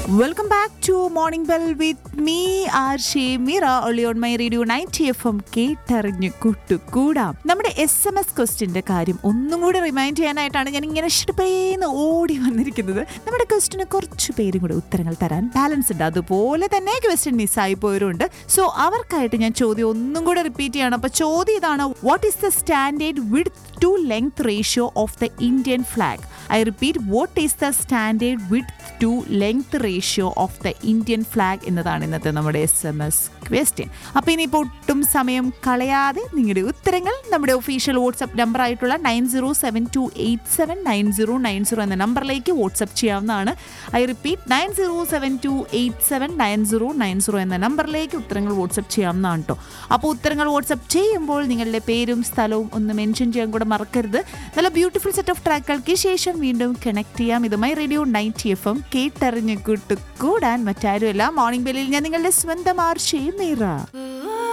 welcome back to morning bell with me R Shemira ഒളി on my radio ninety F M കേട്ടറിഞ്ഞ് കൂട്ടുകൂടാം നമ്മുടെ S M S ക്വസ്റ്റിന്റെ കാര്യം ഒന്നും കൂടി റിമൈൻഡ് ചെയ്യാനായിട്ടാണ് ഞാൻ ഇങ്ങനെ ഷിടപ്പേന്ന് ഓടി വന്നിരിക്കുന്നത് നമ്മുടെ ക്വസ്റ്റിന് കുറച്ച് പേരും കൂടെ ഉത്തരങ്ങൾ തരാൻ ബാലൻസ് ഉണ്ട് അതുപോലെ തന്നെ ക്വസ്റ്റ്യൻ മിസ്സായി പോയവരുണ്ട് സോ അവർക്കായിട്ട് ഞാൻ ചോദ്യം ഒന്നും കൂടെ റിപ്പീറ്റ് ചെയ്യണം അപ്പൊ ചോദ്യം ഇതാണ് what is the standard width to length ratio of the Indian flag I repeat what is the standard width to length ratio of the Indian flag എന്നതാണ് ഇന്നത്തെ നമ്മുടെ എസ് എം എസ് ക്വസ്റ്റ്യൻ അപ്പോൾ ഇനിയിപ്പോൾ ഒട്ടും സമയം കളയാതെ നിങ്ങളുടെ ഉത്തരങ്ങൾ നമ്മുടെ ഒഫീഷ്യൽ വാട്സപ്പ് നമ്പർ ആയിട്ടുള്ള nine zero seven two eight seven nine zero nine zero എന്ന നമ്പറിലേക്ക് വാട്സപ്പ് ചെയ്യാവുന്നതാണ് I repeat nine zero seven two eight seven nine zero nine zero എന്ന നമ്പറിലേക്ക് ഉത്തരങ്ങൾ വാട്സപ്പ് ചെയ്യാവുന്നതാണ് കേട്ടോ അപ്പോൾ ഉത്തരങ്ങൾ വാട്സപ്പ് ചെയ്യുമ്പോൾ നിങ്ങളുടെ പേരും സ്ഥലവും ഒന്ന് മെൻഷൻ ചെയ്യാൻ കൂടെ മറക്കരുത് നല്ല ബ്യൂട്ടിഫുൾ സെറ്റ് ഓഫ് ട്രാക്കുകൾക്ക് ശേഷം വീണ്ടും കണക്ട് ചെയ്യാം ഇതുമായി റേഡിയോ നൈറ്റ് എഫ് എം കേട്ടറിഞ്ഞ് കൂട്ട് കൂടാൻ മറ്റാരുമല്ല മോർണിംഗ് ബെല്ലിൽ ഞാൻ നിങ്ങളുടെ സ്വന്തം ആർഷയും മീറ